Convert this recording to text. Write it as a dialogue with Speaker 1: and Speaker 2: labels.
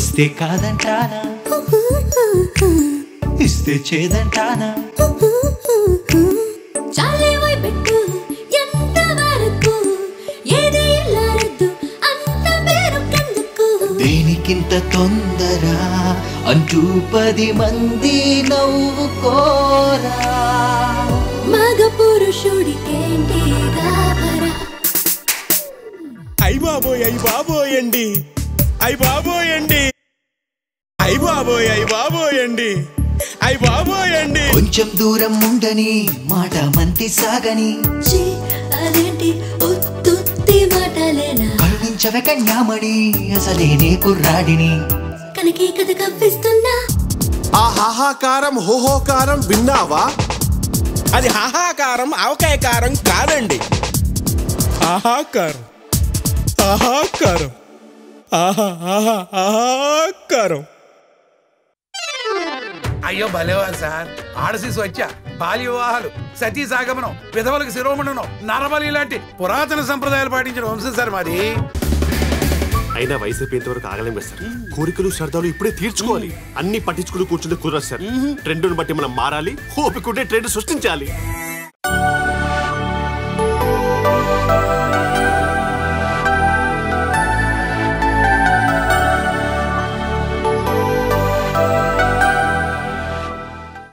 Speaker 1: వస్తే కాదంటానా ఇస్తే చేదంటానా
Speaker 2: చాలే పోయి పెట్టు ఎంత వరకు ఏది ఇల్లారద్దు అంత పేరు కందుకు
Speaker 1: దేనికింత తొందర అంటూ పది మంది నవ్వుకోరా
Speaker 2: మగ పురుషుడికేంటి గాబరా
Speaker 3: అయ్ బాబోయ్ అయ్ బాబోయ్ అండి అయ్ బాబోయ్ అండి అయ్ బాబోయ్ అయ్ బాబోయ్ అండి అయ్ బాబోయ్ అండి
Speaker 1: కొంచెం దూరం ఉండని మాట మంతి సాగని
Speaker 2: ఛీ, అదేంటి ఉత్తుత్తి మాటలేనా
Speaker 1: కరుణించవే కన్యామణి అసలేనే కుర్రాడిని
Speaker 2: కనకి కథ కవ్విస్తున్నా
Speaker 4: ఆ హాహాకారం హోహోకారం విన్నావా
Speaker 3: అది హాహాకారం ఆవకాయ కారం కాదండి ఆహాకారం ఆహాకారం ఆహా ఆహా ఆహాకారం
Speaker 5: అయ్యో భలేవారు సార్ ఆడసీసు వచ్చా బాల్య వివాహాలు సతీ సాగమనం విధవలకు శిరోమండనం నరబలి లాంటి పురాతన సంప్రదాయాలు పాటించిన వంశం సార్ మాది
Speaker 4: అయినా వయసు అయిపోయేంత వరకు ఆగలేం కదా సార్ కోరికలు సరదాలు ఇప్పుడే తీర్చుకోవాలి అన్ని పట్టించుకుని కూర్చుంటే కుదరదు సార్ ట్రెండ్ను బట్టి మనం మారాలి ఓపికంటే ట్రెండ్ సృష్టించాలి